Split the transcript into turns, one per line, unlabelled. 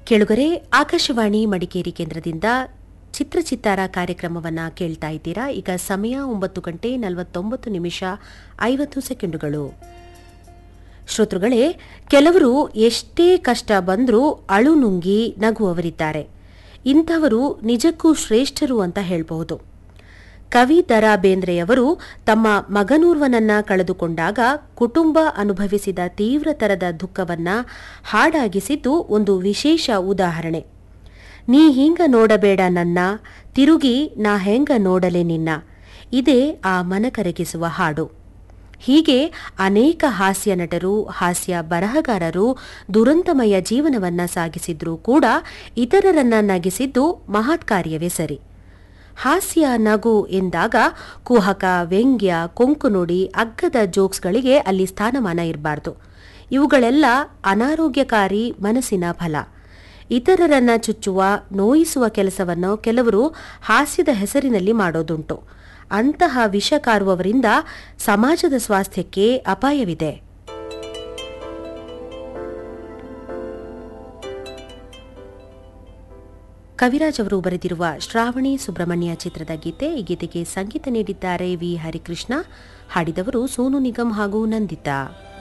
ಕೇಳುಗರೆ ಆಕಾಶವಾಣಿ ಮಡಿಕೇರಿ ಕೇಂದ್ರದಿಂದ ಚಿತ್ರಚಿತ್ತಾರ ಕಾರ್ಯಕ್ರಮವನ್ನ ಕೇಳ್ತಾ ಇದ್ದೀರಾ ಈಗ ಸಮಯ ಒಂಬತ್ತು ಗಂಟೆ ನಲವತ್ತೊಂಬತ್ತು ನಿಮಿಷ ಐವತ್ತು ಸೆಕೆಂಡುಗಳು ಶ್ರೋತೃಗಳೇ ಕೆಲವರು ಎಷ್ಟೇ ಕಷ್ಟ ಬಂದರೂ ಅಳು ನುಂಗಿ ನಗುವವರಿದ್ದಾರೆ ಇಂಥವರು ನಿಜಕ್ಕೂ ಶ್ರೇಷ್ಠರು ಅಂತ ಹೇಳಬಹುದು ಕವಿ ದರಾ ಬೇಂದ್ರೆಯವರು ತಮ್ಮ ಮಗನೂರ್ವನನ್ನ ಕಳೆದುಕೊಂಡಾಗ ಕುಟುಂಬ ಅನುಭವಿಸಿದ ತೀವ್ರತರದ ದುಃಖವನ್ನ ಹಾಡಾಗಿಸಿದ್ದು ಒಂದು ವಿಶೇಷ ಉದಾಹರಣೆ ನೀ ಹಿಂಗ ನೋಡಬೇಡ ನನ್ನ ತಿರುಗಿ ನಾ ಹೆಂಗ ನೋಡಲೆ ನಿನ್ನ ಇದೇ ಆ ಮನಕರಗಿಸುವ ಹಾಡು ಹೀಗೆ ಅನೇಕ ಹಾಸ್ಯ ನಟರು ಹಾಸ್ಯ ಬರಹಗಾರರು ದುರಂತಮಯ ಜೀವನವನ್ನ ಸಾಗಿಸಿದ್ರೂ ಕೂಡ ಇತರರನ್ನ ನಗಿಸಿದ್ದು ಮಹತ್ಕಾರ್ಯವೇ ಸರಿ ಹಾಸ್ಯ ನಗು ಎಂದಾಗ ಕುಹಕ ವ್ಯಂಗ್ಯ ಕೊಂಕು ನುಡಿ ಅಗ್ಗದ ಜೋಕ್ಸ್ಗಳಿಗೆ ಅಲ್ಲಿ ಸ್ಥಾನಮಾನ ಇರಬಾರ್ದು ಇವುಗಳೆಲ್ಲ ಅನಾರೋಗ್ಯಕಾರಿ ಮನಸ್ಸಿನ ಫಲ ಇತರರನ್ನ ಚುಚ್ಚುವ ನೋಯಿಸುವ ಕೆಲಸವನ್ನು ಕೆಲವರು ಹಾಸ್ಯದ ಹೆಸರಿನಲ್ಲಿ ಮಾಡೋದುಂಟು ಅಂತಹ ವಿಷ ಕಾರುವವರಿಂದ ಸಮಾಜದ ಸ್ವಾಸ್ಥ್ಯಕ್ಕೆ ಅಪಾಯವಿದೆ ಕವಿರಾಜ್ ಅವರು ಬರೆದಿರುವ ಶ್ರಾವಣಿ ಸುಬ್ರಹ್ಮಣ್ಯ ಚಿತ್ರದ ಗೀತೆ ಈ ಗೀತೆಗೆ ಸಂಗೀತ ನೀಡಿದ್ದಾರೆ ವಿ ಹರಿಕೃಷ್ಣ ಹಾಡಿದವರು ಸೋನು ನಿಗಮ್ ಹಾಗೂ ನಂದಿತಾ